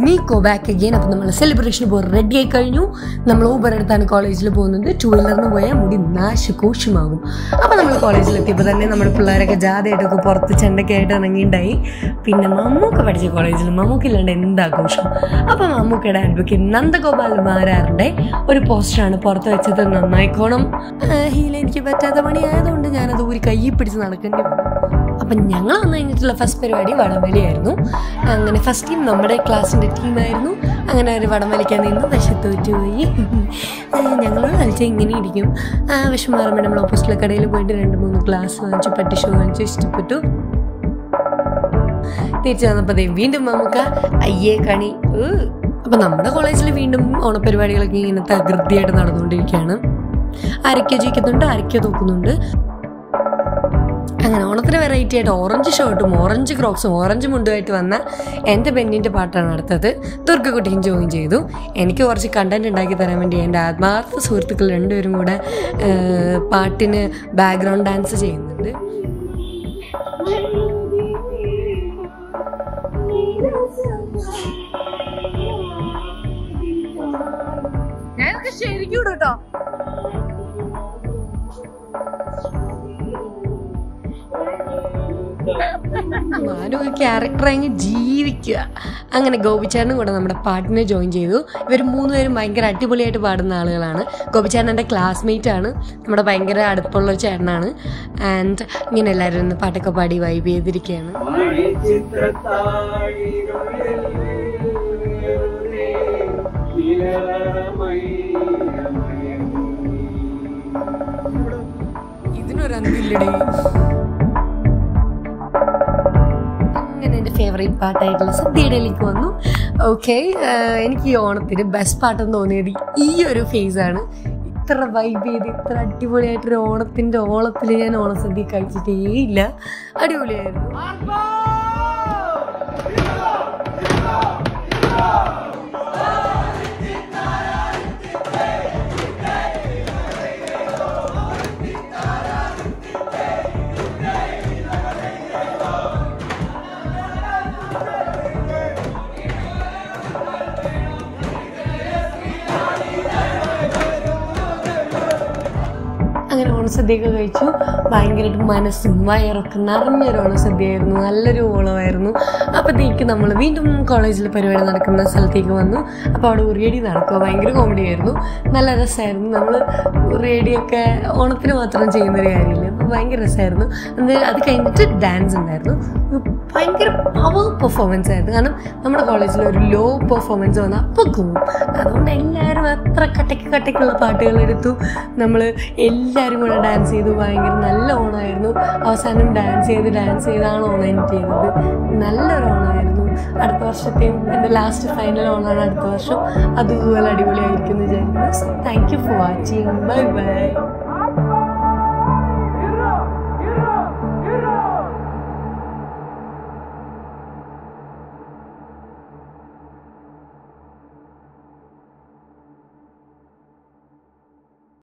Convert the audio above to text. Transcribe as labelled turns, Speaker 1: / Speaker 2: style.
Speaker 1: Me go back again അപ്പം നമ്മൾ celebration പോയി റെഡി ആയി കഴിഞ്ഞു നമ്മൾ ഊബർ എടുത്താണ് കോളേജിൽ പോകുന്നത് ടൂ വീലറിന് പോയാൽ മുടി നാശകോശമാകും അപ്പം നമ്മൾ കോളേജിൽ എത്തിയപ്പോൾ തന്നെ നമ്മുടെ പിള്ളേരൊക്കെ ജാഥയായിട്ടൊക്കെ പുറത്ത് ചെണ്ടൊക്കെ ആയിട്ട് ഇറങ്ങിയിട്ടുണ്ടായി പിന്നെ മമ്മൂക്ക പഠിച്ച കോളേജിൽ മമ്മൂക്കില്ലാണ്ട് എന്താഘോഷം അപ്പം മമ്മൂക്കയുടെ അഡ്വക്കേറ്റ് നന്ദഗോപാൽ മാരാറിൻ്റെ ഒരു പോസ്റ്ററാണ് പുറത്ത് വെച്ചത് നന്നായിക്കോണം ആ, ഹീല എനിക്ക് പറ്റാത്ത പണി ആയതുകൊണ്ട് ഞാനത് ഊരി കൈ പിടിച്ച് നടക്കേണ്ടി വന്നു അപ്പം ഞങ്ങൾ വന്നു കഴിഞ്ഞിട്ടുള്ള ഫസ്റ്റ് പരിപാടി വടംവലിയായിരുന്നു അങ്ങനെ ഫസ്റ്റ് ടീം നമ്മുടെ ക്ലാസ്സിൻ്റെ ടീമായിരുന്നു അങ്ങനെ ഒരു വടംവലിക്കാൻ നിന്ന് പക്ഷെ തോറ്റുപോയി ഞങ്ങളോട് കളിച്ചാൽ ഇങ്ങനെ ഇരിക്കും ആ വിഷം മാറുമ്പോൾ നമ്മൾ ഓപ്പോസിറ്റിലെ കടയിൽ പോയിട്ട് രണ്ട് മൂന്ന് ഗ്ലാസ് വാങ്ങിച്ചു പട്ടി ഷോ വാങ്ങിച്ചു ഇഷ്ടപ്പെട്ടു തിരിച്ചു വന്നപ്പോൾ ദേ വീണ്ടും നമുക്ക് അയ്യേ കണി ഏഹ്. അപ്പം നമ്മുടെ കോളേജിൽ വീണ്ടും ഓണപരിപാടികളൊക്കെ ഇങ്ങനെ തകൃതിയായിട്ട് നടന്നുകൊണ്ടിരിക്കുകയാണ് ആരൊക്കെയോ ജയിക്കുന്നുണ്ട് ആരൊക്കെയോ തോക്കുന്നുണ്ട് അങ്ങനെ ഓണത്തിന് വെറൈറ്റി ആയിട്ട് ഓറഞ്ച് ഷർട്ടും ഓറഞ്ച് ക്രോക്സും ഓറഞ്ച് മുണ്ടുമായിട്ട് വന്ന എൻ്റെ പെണ്ണിൻ്റെ പാട്ടാണ് അടുത്തത് ദുർഗക്കുട്ടിയും ജോയിൻ ചെയ്തു എനിക്ക് കുറച്ച് കണ്ടന്റ് ഉണ്ടാക്കി തരാൻ വേണ്ടി എൻ്റെ ആത്മാർത്ഥ സുഹൃത്തുക്കൾ രണ്ടുപേരും കൂടെ ഏഹ്, പാട്ടിന് ബാക്ക്ഗ്രൗണ്ട് ഡാൻസ് ചെയ്യുന്നുണ്ട്
Speaker 2: ഞാനൊക്കെ ശരിക്കും ഇടും കേട്ടോ
Speaker 1: ഞാനും ഒരു ക്യാരക്ടർ അങ്ങ് ജീവിക്കുക അങ്ങനെ ഗോപിച്ചേട്ടനും കൂടെ നമ്മുടെ പാട്ടിനെ ജോയിൻ ചെയ്തു ഇവർ മൂന്നുപേരും ഭയങ്കര അടിപൊളിയായിട്ട് പാടുന്ന ആളുകളാണ് ഗോപിച്ചേട്ടൻ എൻ്റെ ക്ലാസ്മേറ്റ് ആണ് നമ്മുടെ ഭയങ്കര അടുപ്പമുള്ള ഒരു ചേട്ടനാണ് ആൻഡ് ഇങ്ങനെ എല്ലാവരും ഒന്ന് പാട്ടൊക്കെ പാടി വൈബ് ചെയ്തിരിക്കുകയാണ് ഇതിനൊരു അന്തില്ലടി അങ്ങനെ എൻ്റെ ഫേവറേറ്റ് പാട്ടായിട്ടുള്ള സദ്യയിടയിലേക്ക് വന്നു ഓക്കെ എനിക്ക് ഈ ഓണത്തിന് ബെസ്റ്റ് പാട്ടെന്ന് തോന്നിയത് ഈ ഒരു ഫേസാണ് ഇത്ര വൈബ് ചെയ്ത് ഇത്ര അടിപൊളിയായിട്ടൊരു ഓണത്തിൻ്റെ ഓണത്തിൽ ഞാൻ ഓണസദ്യ കഴിച്ചിട്ടേ ഇല്ല അടിപൊളിയായിരുന്നു അങ്ങനെ ഓണസദ്യയൊക്കെ കഴിച്ചു ഭയങ്കരമായിട്ട് മനസ്സും വയറൊക്കെ നിറഞ്ഞൊരു ഓണസദ്യയായിരുന്നു നല്ലൊരു ഓണമായിരുന്നു അപ്പോഴത്തേക്ക് നമ്മൾ വീണ്ടും കോളേജിൽ പരിപാടി നടക്കുന്ന സ്ഥലത്തേക്ക് വന്നു അപ്പോൾ അവിടെ ഉറിയടി നടക്കുക ഭയങ്കര കോമഡി ആയിരുന്നു നല്ല രസമായിരുന്നു നമ്മൾ ഉറിയടിയൊക്കെ ഓണത്തിന് മാത്രം ചെയ്യുന്നൊരു കാര്യമില്ല അപ്പോൾ ഭയങ്കര രസമായിരുന്നു അത് അത് കഴിഞ്ഞിട്ട് ഡാൻസ് ഉണ്ടായിരുന്നു ഭയങ്കര പവർ പെർഫോമൻസ് ആയിരുന്നു കാരണം നമ്മുടെ കോളേജിൽ ഒരു ലോ പെർഫോമൻസ് വന്നാൽ അപ്പോൾ പോകും അതുകൊണ്ട് എല്ലാവരും എത്ര കട്ടയ്ക്ക് കട്ടയ്ക്കുള്ള പാട്ടുകൾ എടുത്തു നമ്മൾ എല്ലാവരും കൂടെ ഡാൻസ് ചെയ്തു ഭയങ്കര നല്ല ഓണമായിരുന്നു അവസാനം ഡാൻസ് ചെയ്ത് ഡാൻസ് ചെയ്താണ് ഓണം എൻഡ് ചെയ്തത് നല്ലൊരു ഓണമായിരുന്നു അടുത്ത വർഷത്തെയും എൻ്റെ ലാസ്റ്റ് ഫൈനൽ ഓണമാണ് അടുത്ത വർഷം അതുപോലെ അടിപൊളിയായിരിക്കും എന്ന് വിചാരിക്കുന്നു so thank you for watching bye by